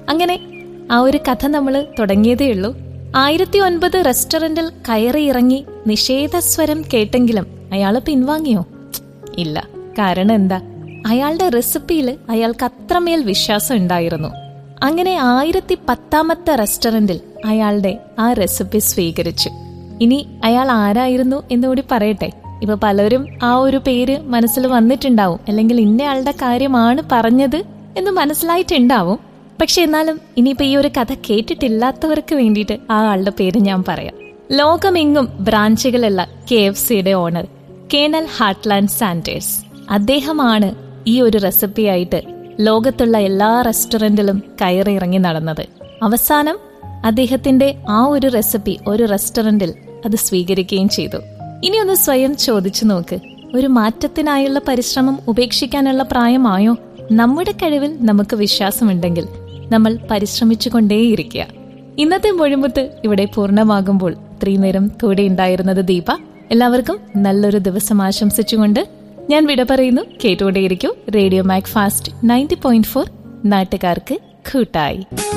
അങ്ങനെ ആ ഒരു കഥ നമ്മൾ തുടങ്ങിയതേ ഉള്ളൂ ആയിരത്തി ഒൻപത് റെസ്റ്റോറന്റിൽ കയറി ഇറങ്ങി നിഷേധസ്വരം കേട്ടെങ്കിലും അയാള് പിൻവാങ്ങിയോ ഇല്ല കാരണം എന്താ അയാളുടെ റെസിപ്പിയിൽ അയാൾക്ക് അത്രമേൽ വിശ്വാസം ഉണ്ടായിരുന്നു അങ്ങനെ ആയിരത്തി പത്താമത്തെ റെസ്റ്റോറന്റിൽ അയാളുടെ ആ റെസിപ്പി സ്വീകരിച്ചു ഇനി അയാൾ ആരായിരുന്നു എന്നുകൂടി പറയട്ടെ ഇപ്പൊ പലരും ആ ഒരു പേര് മനസ്സിൽ വന്നിട്ടുണ്ടാവും അല്ലെങ്കിൽ ഇന്നയാളുടെ കാര്യമാണ് പറഞ്ഞത് എന്ന് മനസ്സിലായിട്ടുണ്ടാവും പക്ഷെ എന്നാലും ഇനിയിപ്പോ ഈ ഒരു കഥ കേട്ടിട്ടില്ലാത്തവർക്ക് വേണ്ടിയിട്ട് ആ ആളുടെ പേര് ഞാൻ പറയാം ലോകമെങ്ങും ബ്രാഞ്ചുകളുള്ള കെ എഫ് സിയുടെ ഓണർ കേണൽ ഹാർട്ട്ലാൻഡ് സാൻഡേഴ്സ് അദ്ദേഹമാണ് ഈ ഒരു റെസിപ്പിയായിട്ട് ലോകത്തുള്ള എല്ലാ റെസ്റ്റോറന്റിലും കയറി ഇറങ്ങി നടന്നത് അവസാനം അദ്ദേഹത്തിന്റെ ആ ഒരു റെസിപ്പി ഒരു റെസ്റ്റോറന്റിൽ അത് സ്വീകരിക്കുകയും ചെയ്തു ഇനി ഒന്ന് സ്വയം ചോദിച്ചു നോക്ക് ഒരു മാറ്റത്തിനായുള്ള പരിശ്രമം ഉപേക്ഷിക്കാനുള്ള പ്രായമായോ നമ്മുടെ കഴിവിൽ നമുക്ക് വിശ്വാസമുണ്ടെങ്കിൽ നമ്മൾ പരിശ്രമിച്ചുകൊണ്ടേയിരിക്കുക ഇന്നത്തെ മൊഴിമുത്ത് ഇവിടെ പൂർണ്ണമാകുമ്പോൾ ഇത്രയും നേരം കൂടെ ഉണ്ടായിരുന്നത് ദീപ എല്ലാവർക്കും നല്ലൊരു ദിവസം ആശംസിച്ചുകൊണ്ട് ഞാൻ വിട പറയുന്നു കേട്ടുകൊണ്ടേയിരിക്കും radio Mac Fast ninety point four നാട്ടുകാർക്ക് കൂട്ടായി